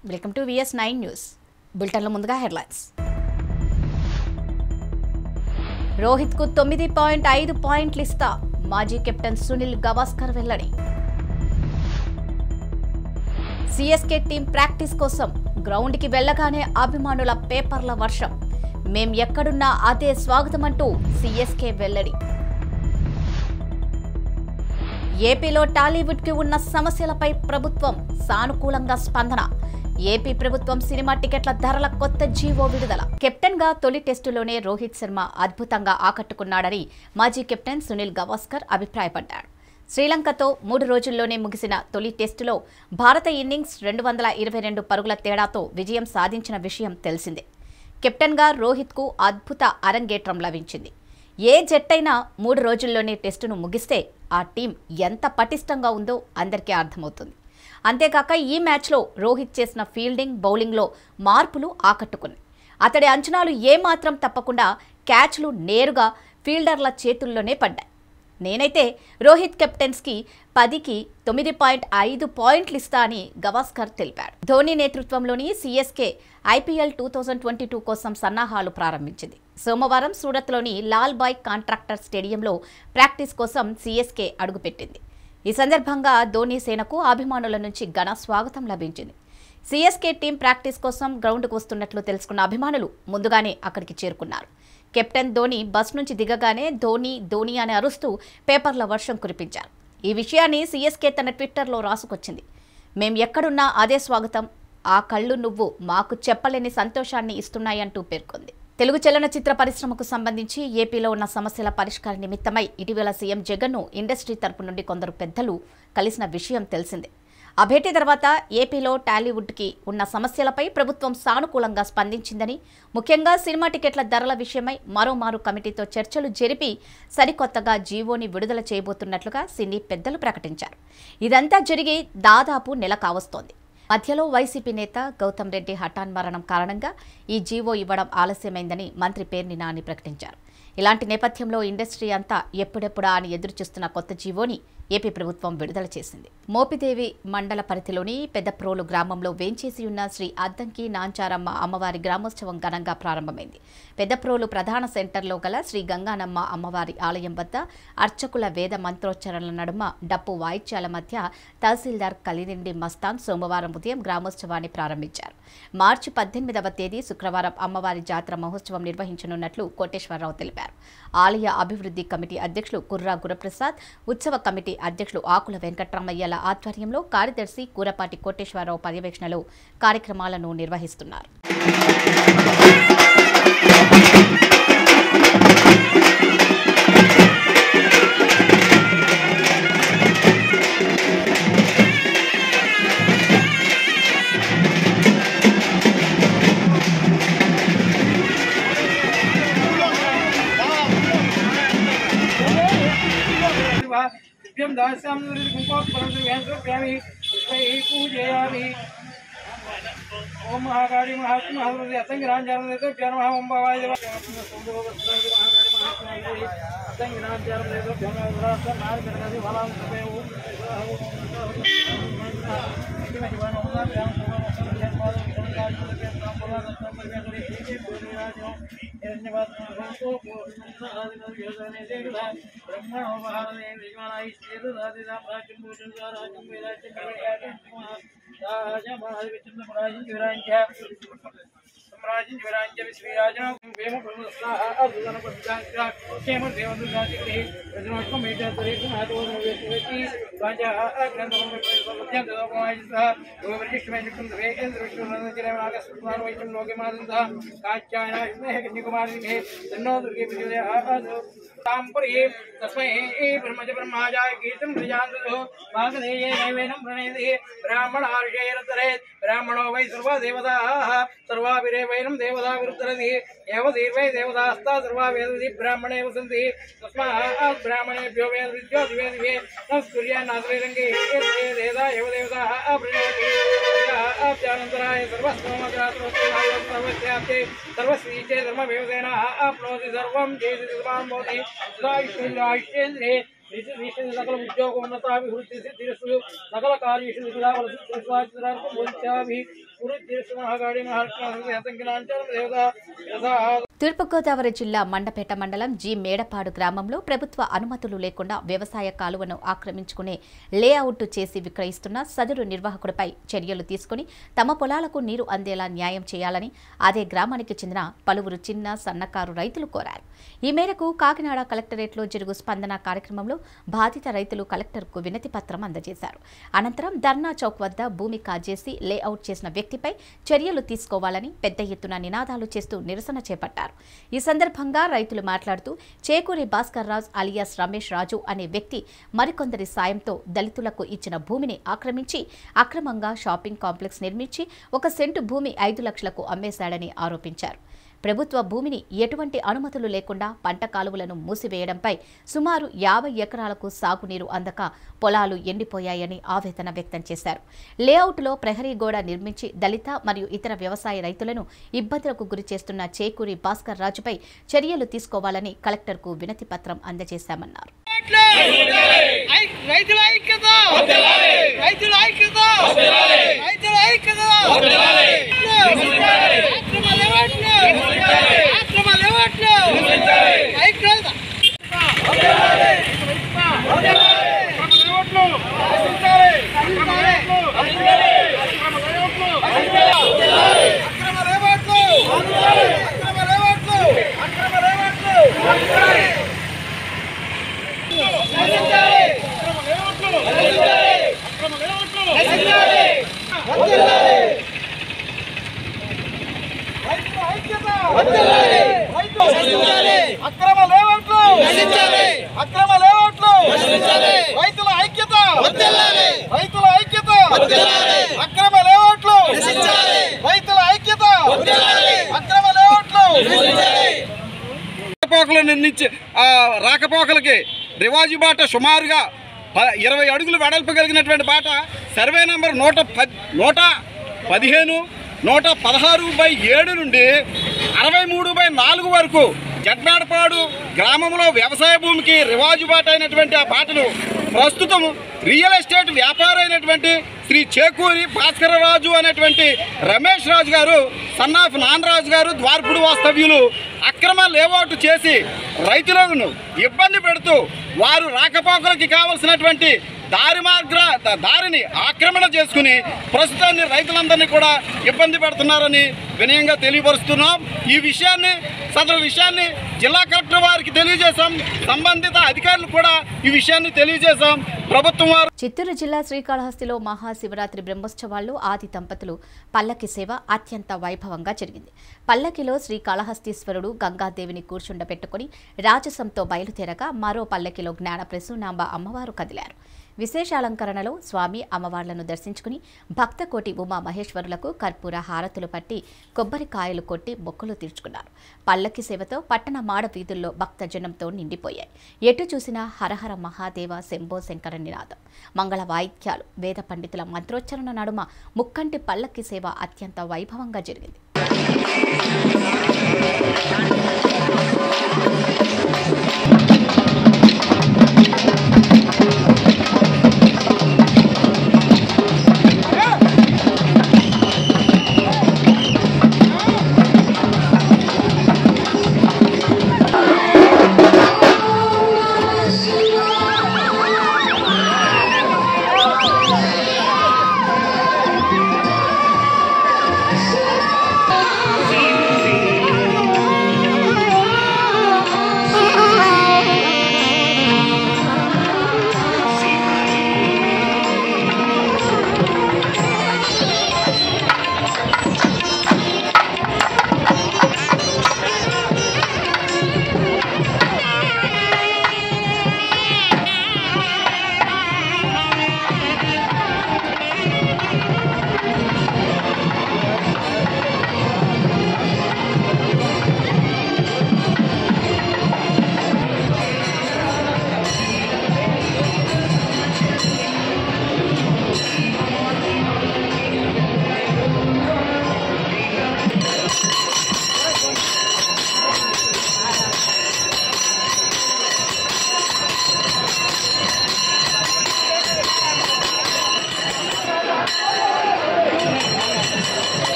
Welcome to V S nine news బులెటిన్లో ముందుగా headlines రోహిత్కు తొమ్మిది పాయింట్ ఐదు పాయింట్లు ఇస్తా మాజీ కెప్టెన్ సునీల్ గవాస్కర్ వెల్లడి సిఎస్కే టీం ప్రాక్టీస్ కోసం గ్రౌండ్కి వెళ్ళగానే అభిమానుల పేపర్ల వర్షం మేం ఎక్కడున్నా అదే స్వాగతమంటూ సిఎస్కే వెల్లడి ఏపీలో టాలీవుడ్కి ఉన్న సమస్యలపై ప్రభుత్వం సానుకూలంగా స్పందన ఏపీ ప్రభుత్వం సినిమా టికెట్ల ధరల కొత్త జీవో విడుదల కెప్టెన్ గా తొలి టెస్టులోనే రోహిత్ శర్మ అద్భుతంగా ఆకట్టుకున్నాడని మాజీ కెప్టెన్ సునీల్ గవాస్కర్ అభిప్రాయపడ్డాడు శ్రీలంకతో మూడు రోజుల్లోనే ముగిసిన తొలి టెస్టులో భారత ఇన్నింగ్స్ రెండు వందల ఇరవై రెండు పరుగుల తేడాతో విజయం సాధించిన విషయం తెలిసిందే కెప్టెన్గా రోహిత్కు అద్భుత అరంగేట్రం లభించింది ఏ జట్టైనా మూడు రోజుల్లోనే టెస్టును ముగిస్తే ఆ టీం ఎంత పటిష్టంగా ఉందో అందరికీ అర్థమవుతుంది అంతేకాక ఈ మ్యాచ్లో రోహిత్ చేసిన ఫీల్డింగ్ బౌలింగ్లో మార్పులు ఆకట్టుకున్నాయి అతడి అంచనాలు ఏమాత్రం తప్పకుండా క్యాచ్లు నేరుగా ఫీల్డర్ల చేతుల్లోనే పడ్డాయి నేనైతే రోహిత్ కెప్టెన్స్కి పదికి తొమ్మిది పాయింట్ ఐదు పాయింట్లు ఇస్తా అని గవాస్కర్ తెలిపాడు ధోని నేతృత్వంలోని CSK IPL two thousand twenty two కోసం సన్నాహాలు ప్రారంభించింది సోమవారం సూరత్లోని లాల్ బాయ్ కాంట్రాక్టర్ స్టేడియంలో ప్రాక్టీస్ కోసం సీఎస్కే అడుగుపెట్టింది ఈ సందర్భంగా ధోని సేనకు అభిమానుల నుంచి ఘన స్వాగతం లభించింది సీఎస్కే టీం ప్రాక్టీస్ కోసం గ్రౌండ్కు వస్తున్నట్లు తెలుసుకున్న అభిమానులు ముందుగానే అక్కడికి చేరుకున్నారు కెప్టెన్ ధోని బస్ నుంచి దిగగానే ధోని ధోని అని అరుస్తూ పేపర్ల వర్షం కురిపించారు ఈ విషయాన్ని సీఎస్కే తన ట్విట్టర్లో రాసుకొచ్చింది మేం ఎక్కడున్నా అదే స్వాగతం ఆ కళ్ళు నువ్వు మాకు చెప్పలేని సంతోషాన్ని ఇస్తున్నాయంటూ పేర్కొంది తెలుగు చలనచిత్ర పరిశ్రమకు సంబంధించి ఏపీలో ఉన్న సమస్యల పరిష్కార నిమిత్తమై ఇటీవల సీఎం జగన్ను ఇండస్ట్రీ తరపు నుండి కొందరు పెద్దలు కలిసిన విషయం తెలిసిందే ఆ భేటీ తర్వాత ఏపీలో టాలీవుడ్కి ఉన్న సమస్యలపై ప్రభుత్వం సానుకూలంగా స్పందించిందని ముఖ్యంగా సినిమా టికెట్ల ధరల విషయమై మరోమారు కమిటీతో చర్చలు జరిపి సరికొత్తగా జీవోని విడుదల చేయబోతున్నట్లుగా సినీ పెద్దలు ప్రకటించారు ఇదంతా జరిగి దాదాపు నెల కావస్తోంది మధ్యలో వైసీపీ నేత గౌతమ్ రెడ్డి హఠాన్ మరణం కారణంగా ఈ జీవో ఇవ్వడం ఆలస్యమైందని మంత్రి పేర్ని నాని ప్రకటించారు ఇలాంటి నేపథ్యంలో ఇండస్ట్రీ అంతా ఎప్పుడెప్పుడా అని ఎదురుచూస్తున్న కొత్త జీవోని ఏపీ ప్రభుత్వం విడుదల చేసింది మోపిదేవి మండల పరిధిలోని పెద్దప్రోలు గ్రామంలో వేంచేసి ఉన్న శ్రీ అద్దంకి నాంచారమ్మ అమ్మవారి గ్రామోత్సవం ఘనంగా ప్రారంభమైంది పెద్దప్రోలు ప్రధాన సెంటర్లో గల శ్రీ గంగానమ్మ అమ్మవారి ఆలయం వద్ద అర్చకుల వేద మంత్రోచ్చరణల నడుమ డప్పు వాయిద్యాల మధ్య తహసీల్దార్ కలిదిండి మస్తాన్ సోమవారం ఉదయం గ్రామోత్సవాన్ని ప్రారంభించారు మార్చి పద్దెనిమిదవ తేదీ శుక్రవారం అమ్మవారి జాతర మహోత్సవం నిర్వహించనున్నట్లు కోటేశ్వరరావు తెలిపారు ఆలయ అభివృద్ధి కమిటీ అధ్యక్షులు కుర్రా గురప్రసాద్ ఉత్సవ కమిటీ అధ్యక్షులు ఆకుల వెంకట్రామయ్యల ఆధ్వర్యంలో కార్యదర్శి కూరపాటి కోటేశ్వరరావు పర్యవేక్షణలో కార్యక్రమాలను నిర్వహిస్తున్నారు दिव्यं दास्यां कुङ्कोत्परं वेङ्कटप्यामि पुष्पैः पूजयामि ओम महाकाली महात्मा महावृद्धि असंग्रांजारं देतो नमः ओम भवाय देव असंग्रांजारं देतो नमः नार करनादि भलां कृपे ओम రాజరాజ్య విశ్వరాజనం వేమ ప్రముఖ అర్జున ప్రతిజాంగా క్షేమ దేవందు జాతికి రజనోష్మ మేజాతరి కుమారో వేతి రాజా గ్రంథం ప్రత్యేక దోపమాయిత గోవర్జిష్ఠమే నికుం వేంద్ర విష్ణు జిరే నాగస్వామి వైష్ణవ లోకే మాదంత కాచ్యాయన విష్ణే కన్యకుమారి మే తన్నో దుర్గే విజయ ఆదు తాంపురి తస్మై బ్రహ్మజ బ్రహ్మాజాయ గీతం ప్రజాందో వాగదేయే నైవేదం ప్రణేది బ్రాహ్మణార్షేరతరే బ్రాహ్మణో వై సర్వ దేవతా సర్వాభిరేవైనం దేవతా విరుద్ధరది ఏవ దీర్వై దేవతాస్తా సర్వా వేదవిధి బ్రాహ్మణే వసంతి తస్మాత్ బ్రాహ్మణేభ్యో వేద విద్యో దివే దివే నమస్కుర్యాన్నాశ్రీరంగే వేదా ఏవ దేవతా ప్రణవతి అనంతరాయ సర్వస్వమగ్రాత్రోత్సవాయ సర్వశ్రీచే ధర్మ వ్యవసేన ఆప్నోతి సర్వం చేసి సమాన్ భవతి సదాయుష్యేంద్రే సకల ఉద్యోగ ఉన్నతాభివృద్ధి సిద్ధిరస్సు సకల కార్యేషు వికలావలసి భవిష్యాభి పురుష్ మహాగాడి దేవత తూర్పుగోదావరి జిల్లా మండపేట మండలం జి మేడపాడు గ్రామంలో ప్రభుత్వ అనుమతులు లేకుండా వ్యవసాయ కాలువను ఆక్రమించుకునే లేఅవుట్ చేసి విక్రయిస్తున్న సదరు నిర్వాహకుడిపై చర్యలు తీసుకుని తమ పొలాలకు నీరు అందేలా న్యాయం చేయాలని అదే గ్రామానికి చెందిన పలువురు చిన్న సన్నకారు రైతులు కోరారు ఈ మేరకు కాకినాడ కలెక్టరేట్లో జరుగు స్పందన కార్యక్రమంలో బాధిత రైతులు కలెక్టర్కు వినతి పత్రం అందజేశారు అనంతరం ధర్నా చౌక్ వద్ద భూమి కాజేసి లేఅవుట్ చేసిన వ్యక్తిపై చర్యలు తీసుకోవాలని పెద్ద ఎత్తున నినాదాలు చేస్తూ నిరసన చేపట్టారు ఈ సందర్భంగా రైతులు మాట్లాడుతూ చేకూరి భాస్కర్ రాజ్ అలియాస్ రమేష్ రాజు అనే వ్యక్తి మరికొందరి సాయంతో దళితులకు ఇచ్చిన భూమిని ఆక్రమించి అక్రమంగా షాపింగ్ కాంప్లెక్స్ నిర్మించి ఒక సెంటు భూమి ఐదు లక్షలకు అమ్మేశాడని ఆరోపించారు ప్రభుత్వ భూమిని ఎటువంటి అనుమతులు లేకుండా పంట కాలువలను మూసివేయడంపై సుమారు యాభై ఎకరాలకు సాగునీరు అందక పొలాలు ఎండిపోయాయని ఆవేదన వ్యక్తం చేశారు లేఅవుట్లో ప్రహరీ గోడ నిర్మించి దళిత మరియు ఇతర వ్యవసాయ రైతులను ఇబ్బందులకు గురి చేస్తున్న చేకూరి భాస్కర్ రాజుపై చర్యలు తీసుకోవాలని కలెక్టర్కు వినతి పత్రం అందజేశామన్నారు రైతుల ఐక్యత రైతుల ఐక్యత రైతుల ఐక్యత ఆక్రమ లేవట్లు ఆక్రమ లేవట్లు ఐక్యత అక్రమ లేవట్లు అక్రమ లేవట్లు అక్రమ లేవట్లు అక్రమ లేవట్లు అక్రమ లేవట్లు రైతుల ఐక్యత రైతుల ఐక్యత అక్రమ లేవట్లు రైతుల ఐక్యత అక్రమ లేవట్లు రాకపోకలు నిర్మించి ఆ రాకపోకలకి రివాజు బాట సుమారుగా ప- ఇరవై అడుగులు వెడల్పు కలిగినటువంటి బాట సర్వే నెంబర్ నూట పద్ నూట పదిహేను నూట పదహారు బై ఏడు నుండి అరవై మూడు బై నాలుగు వరకు జడ్నాడపాడు గ్రామంలో వ్యవసాయ భూమికి రివాజు బాట అయినటువంటి ఆ బాటను ప్రస్తుతం రియల్ ఎస్టేట్ వ్యాపారం అయినటువంటి శ్రీ చేకూరి భాస్కరరాజు అనేటువంటి రమేష్ రాజు గారు సన్నాఫ్ నానరాజు గారు ద్వార్పుడు వాస్తవ్యులు అక్రమ లేఅవుట్ చేసి రైతులను ఇబ్బంది పెడుతూ వారు రాకపోకలకి కావలసినటువంటి దారి మార్గ ద- దారిని ఆక్రమణ చేసుకుని ప్రస్తుతాన్ని రైతులందరినీ కూడా ఇబ్బంది పెడుతున్నారని వినయంగా తెలియపరుస్తున్నాం ఈ విషయాన్ని సదరు విషయాన్ని జిల్లా కలెక్టర్ వారికి తెలియజేశాం సంబంధిత అధికారులు కూడా ఈ విషయాన్ని తెలియజేశాం ప్రభుత్వం వారు చిత్తూరు జిల్లా శ్రీకాళహస్తిలో మహాశివరాత్రి బ్రహ్మోత్సవాల్లో ఆది దంపతులు పల్లకి సేవ అత్యంత వైభవంగా జరిగింది పల్లకిలో శ్రీకాళహస్తీశ్వరుడు గంగాదేవిని కూర్చుండబెట్టుకుని రాజసంతో బయలుదేరగా మరో పల్లకిలో జ్ఞాన ప్రసూనాంబ అమ్మవారు కదిలారు విశేష అలంకరణలో స్వామి అమ్మవార్లను దర్శించుకుని భక్తకోటి ఉమా మహేశ్వరులకు కర్పూర హారతులు పట్టి కొబ్బరికాయలు కొట్టి మొక్కులు తీర్చుకున్నారు పల్లకి సేవతో పట్టణ మాడ వీధుల్లో భక్తజనంతో నిండిపోయాయి ఎటు చూసినా హరహర మహాదేవ శంభో శంకర నినాదం మంగళ వాయిద్యాలు వేద పండితుల మంత్రోచ్చరణ నడుమ ముక్కంటి పల్లకి సేవ అత్యంత వైభవంగా జరిగింది ఆ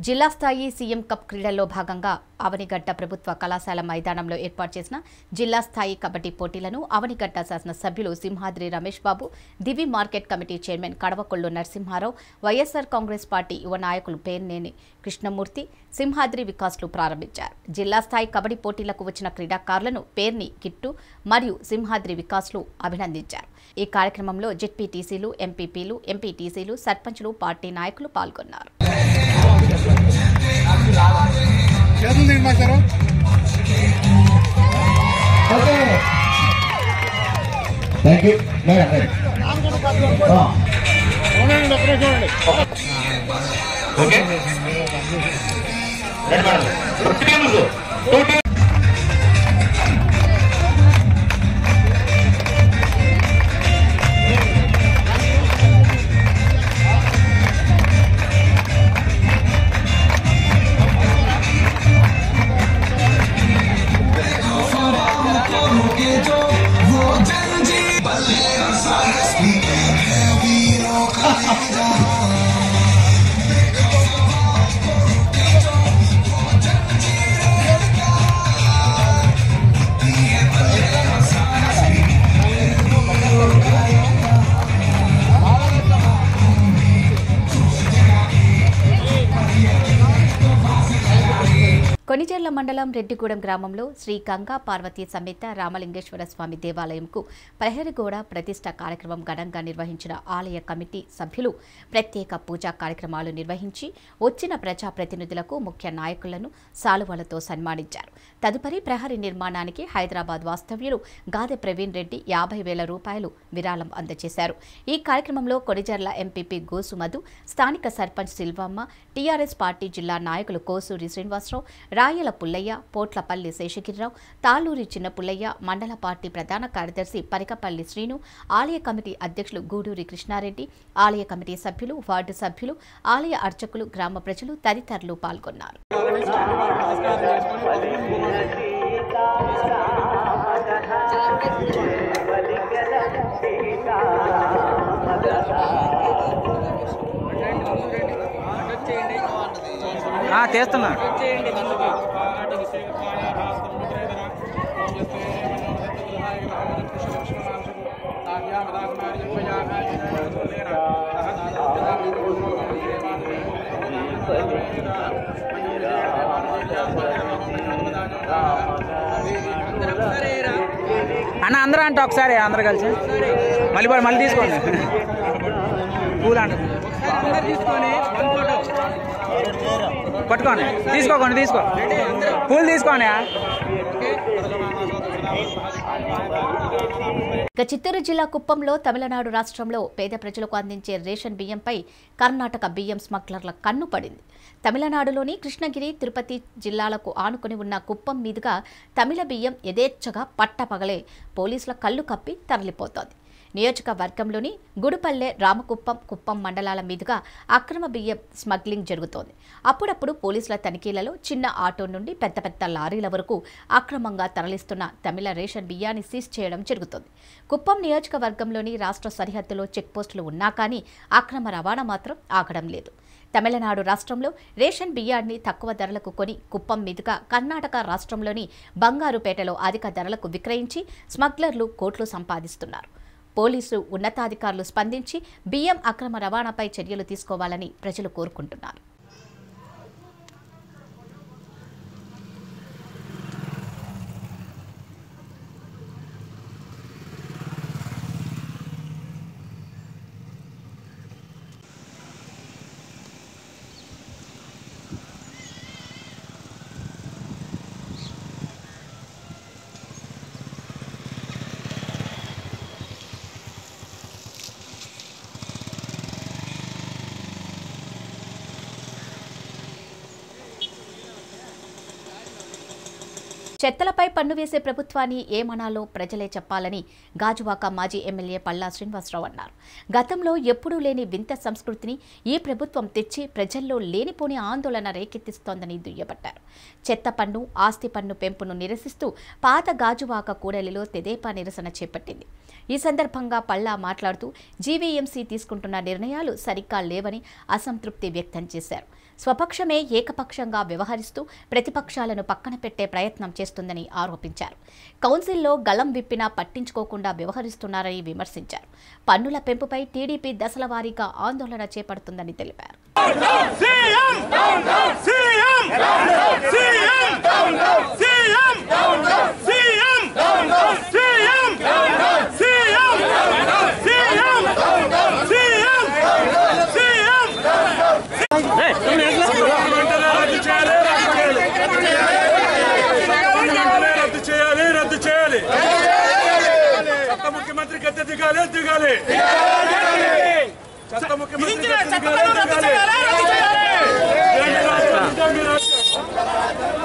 జిల్లా స్థాయి సీఎం కప్ క్రీడల్లో భాగంగా అవనిగడ్డ ప్రభుత్వ కళాశాల మైదానంలో ఏర్పాటు చేసిన జిల్లా స్థాయి కబడ్డీ పోటీలను అవనిగడ్డ శాసన సభ్యులు Simhadri Ramesh Babu Divi market committee chairman Kadavakollu Narasimharao YSR Congress party యువ నాయకులు పేర్నేని కృష్ణమూర్తి సింహాద్రి వికాస్లు ప్రారంభించారు జిల్లా స్థాయి కబడ్డీ పోటీలకు వచ్చిన క్రీడాకారులను పేర్ని కిట్టు మరియు సింహాద్రి వికాస్లు అభినందించారు ఈ కార్యక్రమంలో జెడ్పీటీసీలు ఎంపీపీలు ఎంపీటీసీలు సర్పంచులు పార్టీ నాయకులు పాల్గొన్నారు చేతులు తీయమంటారు okay thank you madam right చూడండి ఒక్కరే చూడండి ఓకే రైట్ మేడం వృత్తికే ముందు టోటల్ కొనిజర్ల మండలం రెడ్డిగూడెం గ్రామంలో శ్రీ గంగా పార్వతీ సమేత రామలింగేశ్వర స్వామి దేవాలయంకు ప్రహరిగోడ ప్రతిష్ట కార్యక్రమం ఘనంగా నిర్వహించిన ఆలయ కమిటీ సభ్యులు ప్రత్యేక పూజా కార్యక్రమాలు నిర్వహించి వచ్చిన ప్రజాప్రతినిధులకు ముఖ్య నాయకులను సాలువలతో సన్మానించారు తదుపరి ప్రహరీ నిర్మాణానికి హైదరాబాద్ వాస్తవ్యులు గాదె ప్రవీణ్ రెడ్డి యాభై వేల రూపాయలు విరాళం అందజేశారు ఈ కార్యక్రమంలో కొనిజర్ల ఎంపీపీ గోసుమధు స్థానిక సర్పంచ్ సిల్వమ్మ టీఆర్ఎస్ పార్టీ జిల్లా నాయకులు కోసూరి శ్రీనివాసరావు రాయల పుల్లయ్య పోట్లపల్లి శేషగిరిరావు తాళూరి చిన్న పుల్లయ్య మండల పార్టీ ప్రధాన కార్యదర్శి పరికపల్లి శ్రీను ఆలయ కమిటీ అధ్యక్షులు గూడూరి కృష్ణారెడ్డి ఆలయ కమిటీ సభ్యులు వార్డు సభ్యులు ఆలయ అర్చకులు గ్రామ ప్రజలు తదితరులు పాల్గొన్నారు ఆ, తీస్తున్నా అన్న అందరూ అంట ఒకసారి అందరు కలిసి మళ్ళీ పడి మళ్ళీ తీసుకోండి పూలు అంట పట్టుకోండి తీసుకోకండి తీసుకో పూలు తీసుకోండి ఇక చిత్తూరు జిల్లా కుప్పంలో తమిళనాడు రాష్ట్రంలో పేద ప్రజలకు అందించే రేషన్ బియ్యంపై కర్ణాటక బియ్యం స్మగ్లర్ల కన్ను పడింది తమిళనాడులోని కృష్ణగిరి తిరుపతి జిల్లాలకు ఆనుకుని ఉన్న కుప్పం మీదుగా తమిళ బియ్యం యథేచ్ఛగా పట్టపగలే పోలీసుల కళ్ళు కప్పి తరలిపోతోంది నియోజకవర్గంలోని గుడిపల్లె రామకుప్పం కుప్పం మండలాల మీదుగా అక్రమ బియ్యం స్మగ్లింగ్ జరుగుతోంది అప్పుడప్పుడు పోలీసుల తనిఖీలలో చిన్న ఆటో నుండి పెద్ద పెద్ద లారీల వరకు అక్రమంగా తరలిస్తున్న తమిళ రేషన్ బియ్యాన్ని సీజ్ చేయడం జరుగుతోంది కుప్పం నియోజకవర్గంలోని రాష్ట్ర సరిహద్దులో చెక్పోస్టులు ఉన్నా కానీ అక్రమ రవాణా మాత్రం ఆగడం లేదు తమిళనాడు రాష్ట్రంలో రేషన్ బియ్యాన్ని తక్కువ ధరలకు కొని కుప్పం మీదుగా కర్ణాటక రాష్ట్రంలోని బంగారుపేటలో అధిక ధరలకు విక్రయించి స్మగ్లర్లు కోట్లు సంపాదిస్తున్నారు పోలీసు ఉన్నతాధికారులు స్పందించి బియ్యం అక్రమ రవాణాపై చర్యలు తీసుకోవాలని ప్రజలు కోరుకుంటున్నారు చెత్తలపై పన్ను వేసే ప్రభుత్వాన్ని ఏమనాలో ప్రజలే చెప్పాలని గాజువాక మాజీ ఎమ్మెల్యే పల్లా శ్రీనివాసరావు అన్నారు గతంలో ఎప్పుడూ లేని వింత సంస్కృతిని ఈ ప్రభుత్వం తెచ్చి ప్రజల్లో లేనిపోని ఆందోళన రేకెత్తిస్తోందని దుయ్యబట్టారు చెత్త పన్ను ఆస్తి పన్ను పెంపును నిరసిస్తూ పాత గాజువాక కూడలిలో తెదేపా నిరసన చేపట్టింది ఈ సందర్భంగా పల్లా మాట్లాడుతూ జీవీఎంసీ తీసుకుంటున్న నిర్ణయాలు సరిగ్గా లేవని అసంతృప్తి వ్యక్తం చేశారు స్వపక్షమే ఏకపక్షంగా వ్యవహరిస్తూ ప్రతిపక్షాలను పక్కన పెట్టే ప్రయత్నం చేస్తుందని ఆరోపించారు కౌన్సిల్లో గళం విప్పినా పట్టించుకోకుండా వ్యవహరిస్తున్నారని విమర్శించారు పన్నుల పెంపుపై టీడీపీ దశల వారీగా ఆందోళన చేపడుతుందని తెలిపారు రద్దు చేయాలి రద్దు చేయాలి చెత్త ముఖ్యమంత్రి గద్దె దిగాలి దిగాలి చెత్త ముఖ్యమంత్రి గద్దె దిగాలి దిగాలి ఇదేమి రాజ్యం, ఇదేమి రాజ్యం?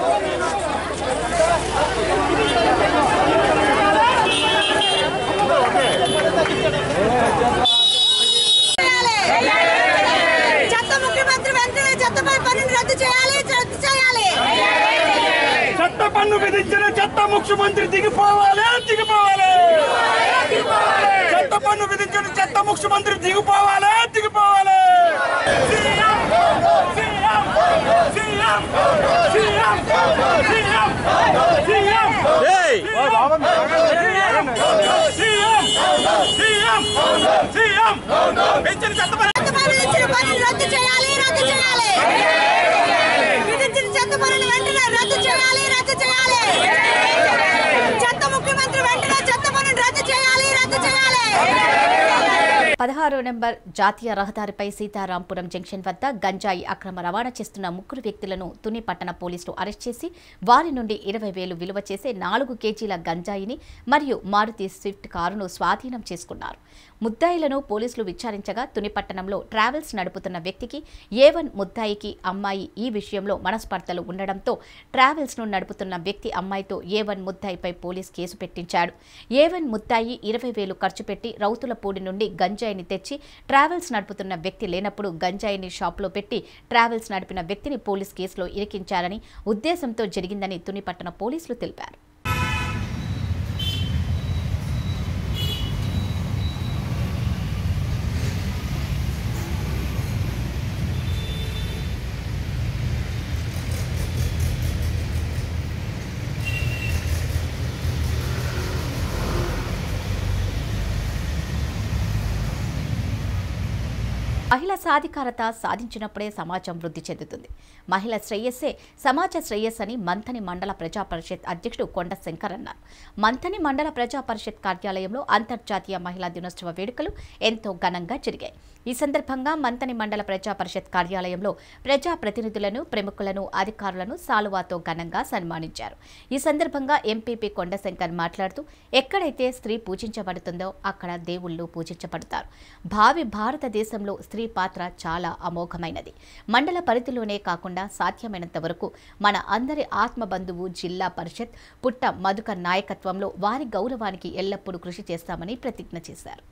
చెత్త ముఖ్యమంత్రి వెంటనే చెత్తపై పనిని రద్దు చేయాలి రద్దు చేయాలి చెత్త పన్ను విధించిన చెత్త ముఖ్యమంత్రి దిగిపోవాలి దిగిపోవాలి చెత్త పన్ను విధించిన చెత్త ముఖ్యమంత్రి దిగిపోవాలి దిగిపోవాలి CM! CM! CM! CM! CM! CM! CM! CM! CM! పెంచిన చెత్త పన్ను చెత్తపై విధించిన పనిని రద్దు చేయాలి రద్దు చేయాలి విధించిన చెత్త పనిని వెంటనే రద్దు చేయాలి రద్దు చేయాలి చెత్త ముఖ్యమంత్రి వెంటనే చెత్త పనిని రద్దు చేయాలి రద్దు చేయాలి పదహారో నెంబర్ జాతీయ రహదారిపై సీతారాంపురం జంక్షన్ వద్ద గంజాయి అక్రమ రవాణా చేస్తున్న ముగ్గురు వ్యక్తులను తుని పట్టణ పోలీసులు అరెస్ట్ చేసి వారి నుండి ఇరవై వేలు విలువ చేసే నాలుగు కేజీల గంజాయిని మరియు మారుతి స్విఫ్ట్ కారును స్వాధీనం చేసుకున్నారు ముద్దాయిలను పోలీసులు విచారించగా తుని పట్టణంలో ట్రావెల్స్ నడుపుతున్న వ్యక్తికి ఏ వన్ ముద్దాయికి అమ్మాయి ఈ విషయంలో మనస్పర్ధలు ఉండడంతో ట్రావెల్స్ను నడుపుతున్న వ్యక్తి అమ్మాయితో ఏ వన్ ముద్దాయిపై పోలీస్ కేసు పెట్టించాడు ఏ వన్ ముద్దాయి ఇరవై వేలు ఖర్చు పెట్టి రౌతులపూడి నుండి గంజాయిని తెచ్చి ట్రావెల్స్ నడుపుతున్న వ్యక్తి లేనప్పుడు గంజాయిని షాప్లో పెట్టి ట్రావెల్స్ నడిపిన వ్యక్తిని పోలీస్ కేసులో ఇరికించారని ఉద్దేశంతో జరిగిందని తుని పట్టణ పోలీసులు తెలిపారు మహిళా సాధికారత సాధించినప్పుడే సమాజం వృద్ధి చెందుతుంది మహిళ శ్రేయస్సే సమాజ శ్రేయస్ అని మంథని మండల ప్రజా పరిషత్ అధ్యక్షుడు కొండ శంకర్ అన్నారు మంథని మండల ప్రజా పరిషత్ కార్యాలయంలో అంతర్జాతీయ మహిళా దినోత్సవ వేడుకలు ఎంతో ఘనంగా జరిగాయి ఈ సందర్భంగా మంథని మండల ప్రజా పరిషత్ కార్యాలయంలో ప్రజా ప్రతినిధులను ప్రముఖులను అధికారులను సాలువాతో ఘనంగా సన్మానించారు ఈ సందర్భంగా ఎంపీపీ కొండశంకర్ మాట్లాడుతూ ఎక్కడైతే స్త్రీ పూజించబడుతుందో అక్కడ దేవుళ్ళు పూజించబడతారు భావి భారతదేశంలో స్త్రీ పాత్ర చాలా అమోఘమైనది మండల పరిధిలోనే కాకుండా సాధ్యమైనంత వరకు మన అందరి ఆత్మ బంధువు జిల్లా పరిషత్ పుట్ట మధుకర్ నాయకత్వంలో వారి గౌరవానికి ఎల్లప్పుడూ కృషి చేస్తామని ప్రతిజ్ఞ చేశారు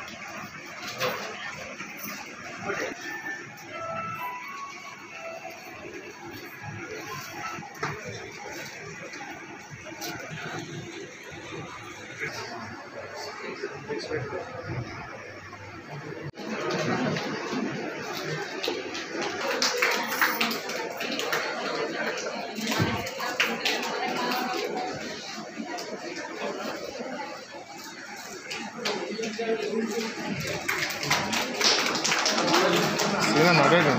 సీనా అదే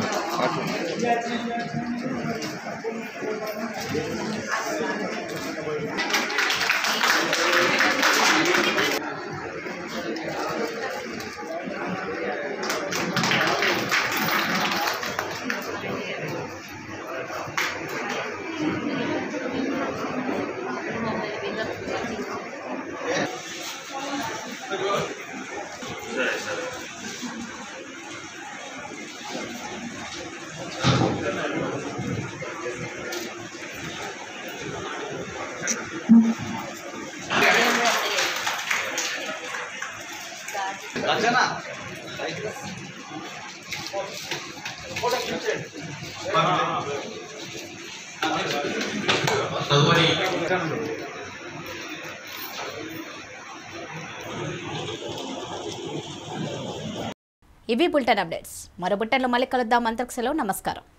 ఇవి బులెటిన్ అప్డేట్స్ మరో బులెటిన్లో మళ్ళీ కలుద్దాం అంతకు సెలవు నమస్కారం